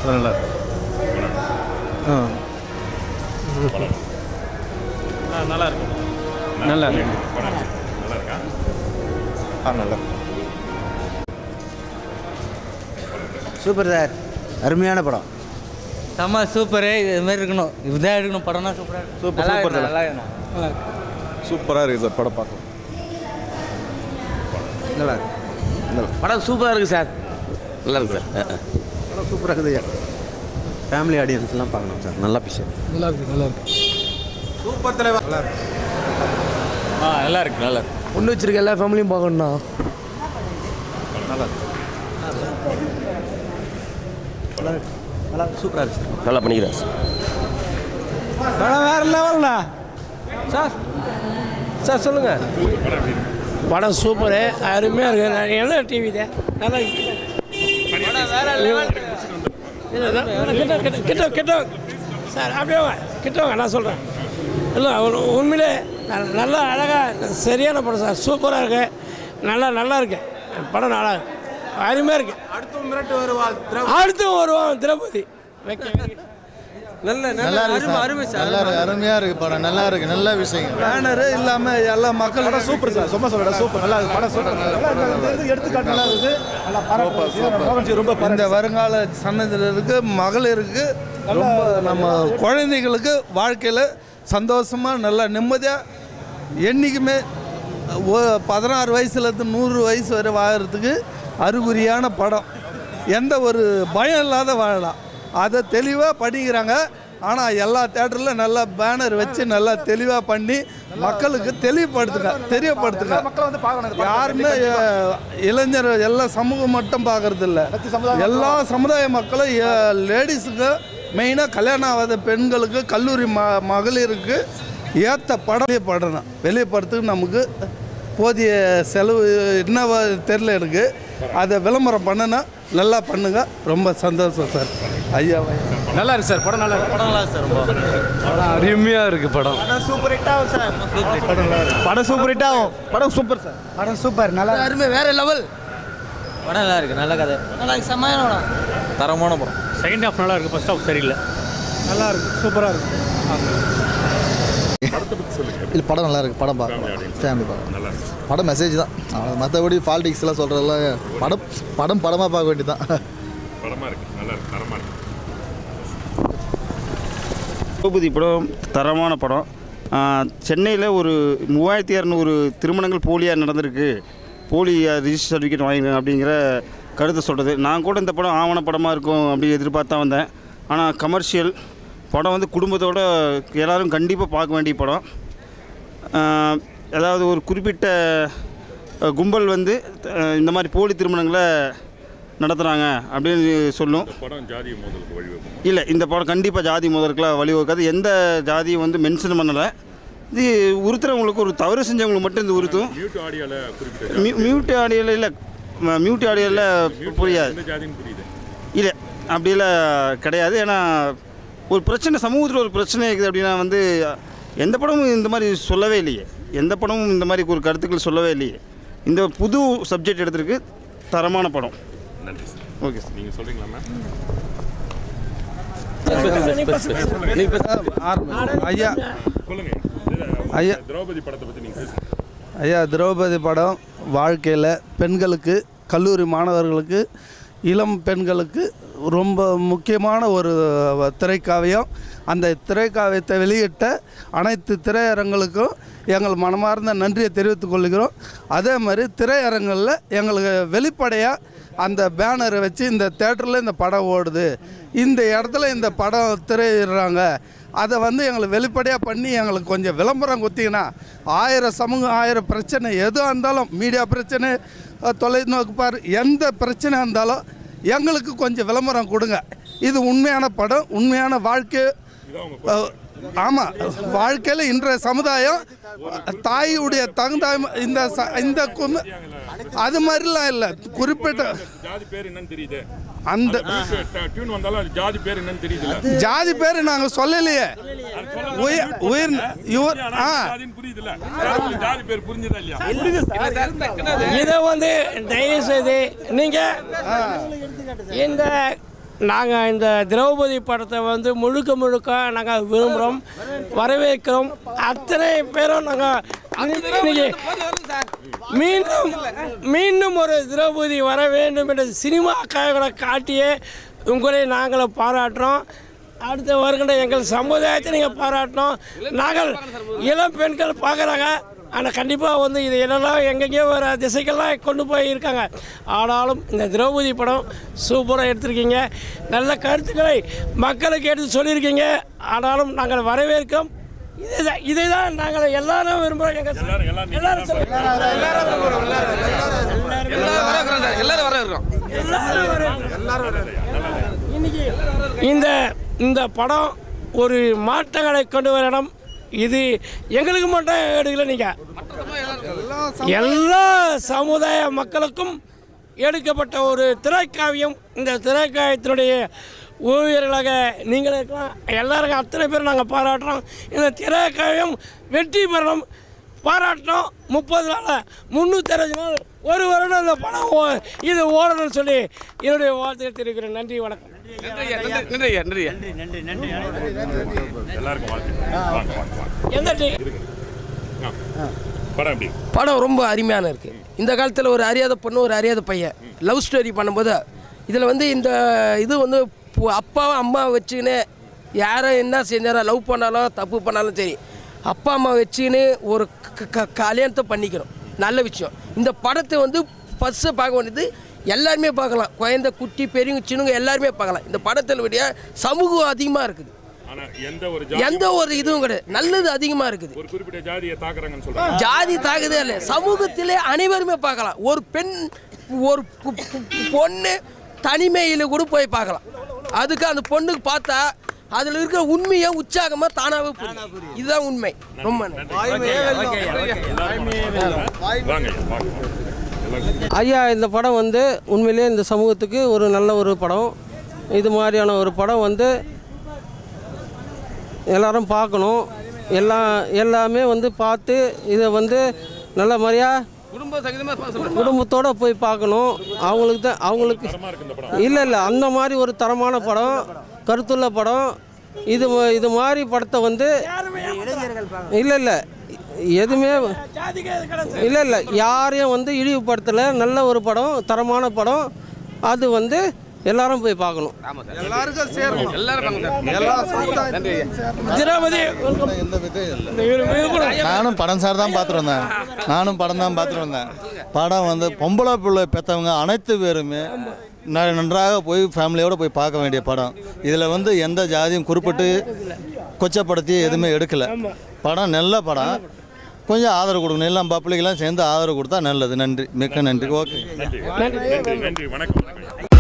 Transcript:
நல்லா இருக்கு ஆ நல்லா இருக்கு நல்லா இருக்கு நல்லா இருக்கா ஆ நல்லா இருக்கு சூப்பர் சார் அருமையான படம் செம்ம சூப்பரு இது மாதிரி இருக்கணும் இதுதான் எடுக்கணும் படம்னா சூப்பராக இருக்கும் சூப்பர், நல்லா சூப்பர் இருக்கு, நல்லா இருக்கு. நல்லா இருக்கு சூப்பராக இருக்குது சார் படம் பார்க்கலாம் நல்லா இருக்கு படம் சூப்பராக இருக்குது சார் நல்லா இருக்கு சார் படம் சூப்பராக இருக்குது ஐயா ஃபேமிலி ஆடியன்ஸ்லாம் பார்க்கணும் சார் நல்லா பிக்சர் நல்லா இருக்கு நல்லா இருக்கு சூப்பர் தலைவர் நல்லா இருக்கு ஆ நல்லா இருக்கு நல்லா இருக்கு ஒன்று வச்சிருக்க எல்லா ஃபேமிலியும் பார்க்கணும்ண்ணா நல்லா இருக்கு நல்லா இருக்கு நல்லா இருக்கு சூப்பராக இருக்கு சார் நல்லா பண்ணிக்கிறேன் சார் படம் வேற லெவல்ண்ணா சார் சார் சொல்லுங்க படம் சூப்பரு அருமையாக இருக்கு நான் என்ன டிவி இது நல்லா இருக்கு படம் வேற லெவல் கிட்ட கிட்ட கிட்ட கிட்ட சார் அப்படியே வா. கிட்ட வாங்க நான் சொல்கிறேன் இல்லை உ- உண்மையிலே ந- நல்லா அழகாக சரியான படம் சார் சூப்பராக இருக்கு நல்லா நல்லா இருக்கு படம் நல்லா இருக்கு அருமையாக இருக்கு அடுத்து மிரட்டு வருவாள் அடுத்து வருவான் திரௌபதி வைக்க நல்ல நல்லா இருக்கு சார். நல்லா இருக்கு அருமையாக இருக்கு படம் நல்லா இருக்கு நல்ல விஷயம் பேனரு இல்லாமல் எல்லா மக்களும் சூப்பர் சார் சும்மா சொல்லடா சூப்பர் நல்லா இருக்கு படம் சூப்பர் நல்லா இருக்கு எடுத்துக்காட்டு நல்லா இருக்குது நல்லா பரவாயில்ல ரொம்ப இந்த வருங்கால சன்னதினருக்கு மகளிருக்கு ரொம்ப நம்ம குழந்தைகளுக்கு வாழ்க்கையில் சந்தோஷமாக நல்லா நிம்மதியாக என்றைக்குமே ஒ- பதினாறு வயசுலேருந்து நூறு வயசு வரை வாழறதுக்கு அறிகுறியான படம் எந்த ஒரு பயம் இல்லாத வாழலாம் அதை தெளிவாக படிக்கிறாங்க ஆனால் எல்லா தேட்டரில் நல்லா பேனர் வச்சு நல்லா தெளிவாக பண்ணி மக்களுக்கு தெளிவுபடுத்துங்க தெரியப்படுத்துங்க மக்கள் வந்து பார்க்கணும் யாருமே அஹ், இளைஞர் எல்லா சமூகம் மட்டும் பார்க்கறது இல்ல எல்லா சமுதாய மக்களும் லேடிஸுக்கு மெயினாக கல்யாணம் ஆகாத பெண்களுக்கு கல்லூரி ம மகளிருக்கு ஏற்ற படம் வெளியே படணும் வெளியே படத்துக்கு நமக்கு போதிய செலவு என்ன தெரில எனக்கு அதை விளம்பரம் பண்ணுனா நல்லா பண்ணுங்க ரொம்ப சந்தோஷம் சார் ஐயா நல்லா இருக்கு சார் படம் நல்லா இருக்கு படம் நல்லா சார் ரொம்ப படம் அருமையாக இருக்கு படம் சூப்பர் ஹிட் ஆகும் சார் படம் சூப்பர் ஹிட் ஆகும் படம் சூப்பர் சார் படம் சூப்பர் நல்லா அருமை வேற லெவல் படம் நல்லா இருக்கு நல்ல கதை நல்லா இருக்கு செம்மையான படம் தரமான படம் செகண்ட் ஹாஃப் நல்லா இருக்கு ஃபர்ஸ்ட் ஹாஃப் சரியில்லை நல்லா இருக்கு சூப்பராக இருக்கு இல்லை படம் நல்லா இருக்கு படம் பார்க்கலாம் ஃபேமிலி படம் படம் மெசேஜ் தான் அவ்வளவு. மற்றபடி பாலிடிக்ஸ்லாம் சொல்கிறதெல்லாம் படம் படம் படமாக பார்க்க வேண்டியது தான் படமா இருக்கு நல்லா இருக்கு தரமா இருக்கு திரௌபதி படம் தரமான படம் சென்னையில் ஒரு மூவாயிரத்தி இரநூறு திருமணங்கள் போலியாக நடந்திருக்கு போலி ரிஜிஸ்டர் சர்டிஃபிகேட் வாங்கினேன் அப்படிங்கிற கருத்தை சொல்கிறது நான் கூட இந்த படம் ஆவண படமாக இருக்கும் அப்படி எதிர்பார்த்து தான் வந்தேன் ஆனால் கமர்ஷியல் படம் வந்து குடும்பத்தோட எல்லாரும் கண்டிப்பாக பார்க்க வேண்டிய படம் ஆஹ், அதாவது ஒரு குறிப்பிட்ட அஹ், கும்பல் வந்து அஹ், இந்த மாதிரி போலி திருமணங்களை நடத்துகிறாங்க அப்படின்னு சொல்லும் படம் ஜாதி மோதலுக்கு வழிவகுக்கும் இல்லை இந்த படம் கண்டிப்பாக ஜாதி முதற்கெல்லாம் வழிவகுக்காது எந்த ஜாதியும் வந்து மென்ஷன் பண்ணலை இது உறுத்துறவங்களுக்கு ஒரு தவறு செஞ்சவங்களுக்கு மட்டும் இது உறுத்தும் மியூட் ஆடியோல குறிப்பிட்ட மியூ மியூட் ஆடியோவில் இல்லை மியூட் ஆடியோவில் புரியாது எந்த ஜாதின்னு புரியுது இல்லை அப்படியெல்லாம் கிடையாது ஏன்னா ஒரு பிரச்சனை சமூகத்தில் ஒரு பிரச்சனை இருக்குது அப்படின்னா வந்து எந்த படமும் இந்த மாதிரி சொல்லவே இல்லையே எந்த படமும் இந்த மாதிரி ஒரு கருத்துக்கள் சொல்லவே இல்லையே இந்த புது சப்ஜெக்ட் எடுத்திருக்கு தரமான படம் நன்றி சார் ஓகே சார் நீங்க சொல்றீங்களா மேம் ஐயா சொல்லுங்க ஐயா. திரௌபதி படத்தை பத்தி நீங்க பேசுங்க ஐயா திரௌபதி படம் வாழ்க்கையில் பெண்களுக்கு கல்லூரி மாணவர்களுக்கு இளம் பெண்களுக்கு ரொம்ப முக்கியமான ஒரு திரைக்காவியம் அந்த திரைக்காவியத்தை வெளியிட்ட அனைத்து திரையரங்களுக்கும் எங்கள் மனமார்ந்த நன்றியை தெரிவித்துக் கொள்கிறோம் அதே மாதிரி திரையரங்களில் எங்களுக்கு வெளிப்படையாக அந்த பேனரை வச்சு இந்த தேட்டரில் இந்த படம் ஓடுது இந்த இடத்துல இந்த படம் திரையிடுறாங்க அதை வந்து எங்களுக்கு வெளிப்படையாக பண்ணி எங்களுக்கு கொஞ்சம் விளம்பரம் கொடுத்தீங்கன்னா ஆயிரம் சமூகம் ஆயிரம் பிரச்சனை எதுவாக இருந்தாலும் மீடியா பிரச்சனை அஹ், தொலைநோக்கு பார் எந்த பிரச்சனை இருந்தாலும் எங்களுக்கு கொஞ்சம் விளம்பரம் கொடுங்க இது உண்மையான படம் உண்மையான வாழ்க்கை ஆமாம் வாழ்க்கையில் இன்றைய சமுதாயம் தாயுடைய தகுந்தாய் இந்த ச- இந்த கும அது மாதிரிலாம் இல்லை குறிப்பிட்ட ஜாதி பேர் என்னன்னு தெரியுது அந்த டியூன் வந்தாலும் அது ஜாதி பேர் என்னன்னு தெரியுதுல்ல ஜாதி பேர் நாங்கள் சொல்லலையே உயிர் உயிர் இவர் ஆ ஜாதின்னு புரியுதுல்ல ஜாதி பேர் புரிஞ்சுதா இல்லையா இதை வந்து தயவு செய்து நீங்க இந்த நாங்கள் இந்த திரௌபதி படத்தை வந்து முழுக்க முழுக்க நாங்கள் விரும்புகிறோம் வரவேற்கிறோம் அத்தனை பேரும் நாங்கள் இன்னைக்கு மீண்டும் மீண்டும் ஒரு திரௌபதி வர வேண்டும் என்ற சினிமா கலைகளை காட்டியே உங்களை நாங்கள் பாராட்டுறோம் அடுத்த வருகின்ற எங்கள் சமுதாயத்தை நீங்கள் பாராட்டணும் நாங்கள் இளம் பெண்கள் பார்க்குறாங்க ஆனால் கண்டிப்பாக வந்து இது என்னெல்லாம் எங்கெங்கேயோ வர திசைக்கெல்லாம் கொண்டு போய் இருக்காங்க ஆனாலும் இந்த திரௌபதி படம் சூப்பராக எடுத்திருக்கீங்க நல்ல கருத்துக்களை மக்களுக்கு எடுத்து சொல்லியிருக்கீங்க ஆனாலும் நாங்கள் வரவேற்கிறோம் இதை தான் இதை தான் நாங்கள் எல்லாரும் விரும்புகிறோம் எங்கள் எல்லாரும் எல்லாரும் சொல்லுங்க. எல்லாரும் வர இருக்கிறோம் இன்னைக்கு இந்த இந்த படம் ஒரு மாற்றங்களை கொண்டு வர இடம் இது எங்களுக்கு மட்டும் எடுக்கல நீங்கள் எல்லா சமுதாய மக்களுக்கும் எடுக்கப்பட்ட ஒரு திரைக்காவியம் இந்த திரைக்காவியத்தினுடைய ஓவியர்களாக நீங்கள் இருக்கலாம் எல்லாருக்கும் அத்தனை பேர் நாங்கள் பாராட்டுறோம் இந்த திரைக்காவியம் வெற்றி பெறணும் பாராட்டணும் முப்பது நாள் முந்நூற்றி அறுபது நாள் ஒரு வருடம் இந்த படம் ஓ- இது ஓடணும்னு சொல்லி என்னுடைய வாழ்த்துக்கள் தெரிவிக்கிறேன் நன்றி வணக்கம் நன்றி நன்றி நன்றி எல்லாருக்கும் வாழ்த்து வாங்க வாங்க வாங்க எந்த டி ஆ. படம் எப்படி படம் ரொம்ப அருமையான இருக்கு இந்த காலத்தில் ஒரு அறியாத பொண்ணு ஒரு அறியாத பையன் லவ் ஸ்டோரி பண்ணும்போது இதில் வந்து இந்த இது வந்து பு- அப்பாவை அம்மாவை வச்சுக்கின்னு யாரை என்ன செஞ்சாலும் லவ் பண்ணாலும் தப்பு பண்ணாலும் சரி அப்பா அம்மா வச்சுக்கின்னு ஒரு க- க- கல்யாணத்தை பண்ணிக்கணும் நல்ல விஷயம் இந்த படத்தை வந்து ஃபஸ்ட்டு பார்க்க வேண்டியது எல்லாருமே பார்க்கலாம் குழந்தை குட்டி பெரியவங்க சின்னவங்க எல்லாருமே பார்க்கலாம் இந்த படத்தில் விட சமூகம் அதிகமாக இருக்குது ஆனா எந்த ஒரு ஜாதி எந்த ஒரு இதுவும் கிடையாது நல்லது அதிகமாக இருக்குது ஒரு குறிப்பிட்ட ஜாதியை தாக்குறாங்கன்னு சொல்றாங்க ஜாதி தாக்குதே இல்லை சமூகத்திலே அனைவருமே பார்க்கலாம் ஒரு பெண் ஒரு பொ- பொ- பொண்ணு தனிமையில் கூட போய் பார்க்கலாம் அதுக்கு அந்த பொண்ணுக்கு பார்த்தா அதில் இருக்கிற உண்மையை உற்சாகமாக தானாகவே புரியும் இதுதான் உண்மை ரொம்ப நன்றி வாங்க வாங்க வாங்க எல்லாரும் ஐயா இந்த படம் வந்து உண்மையிலேயே இந்த சமூகத்துக்கு ஒரு நல்ல ஒரு படம் இது மாதிரியான ஒரு படம் வந்து எல்லாரும் பார்க்கணும் எல்லாம் எல்லாமே வந்து பார்த்து இதை வந்து நல்ல மாதிரியாக குடும்ப சகிதமாக சொல்கிறேன் குடும்பத்தோடு போய் பார்க்கணும் அவங்களுக்கு தான் அவங்களுக்கு தரமா இருக்கு இந்த படம் இல்லை இல்லை அந்த மாதிரி ஒரு தரமான படம் கருத்துள்ள படம் இது ம- இது மாதிரி படத்தை வந்து இல்லை இல்லை எதுவுமே இல்லை இல்லை யாரையும் வந்து இழிவுபடுத்தலை நல்ல ஒரு படம் தரமான படம் அது வந்து எல்லாரும் போய் பார்க்கணும் எல்லாருக்கும் சேரணும் எல்லாரும் வாங்க சார் நன்றி ஐயா திரௌபதி எந்த விதையும் இல்லை இந்த இவரு- இவரு கூட நானும் படம் சார் தான் பார்த்துட்டு வந்தேன் நானும் படம் தான் பார்த்துட்டு வந்தேன் படம் வந்து பொம்பளை பிள்ளை பெற்றவங்க அனைத்து பேருமே ந- நன்றாக போய் ஃபேமிலியோடு போய் பார்க்க வேண்டிய படம் இதில் வந்து எந்த ஜாதியும் குறிப்பிட்டு கொச்சப்படுத்தி எதுவுமே எடுக்கலை படம் நல்ல படம் கொஞ்சம் ஆதரவு கொடுக்கணும் எல்லாம் பப்ளிக்கெல்லாம் சேர்ந்து ஆதரவு கொடுத்தா நல்லது நன்றி மிக்க நன்றி ஓகே நன்றி நன்றி நன்றி வணக்கம் வணக்கம்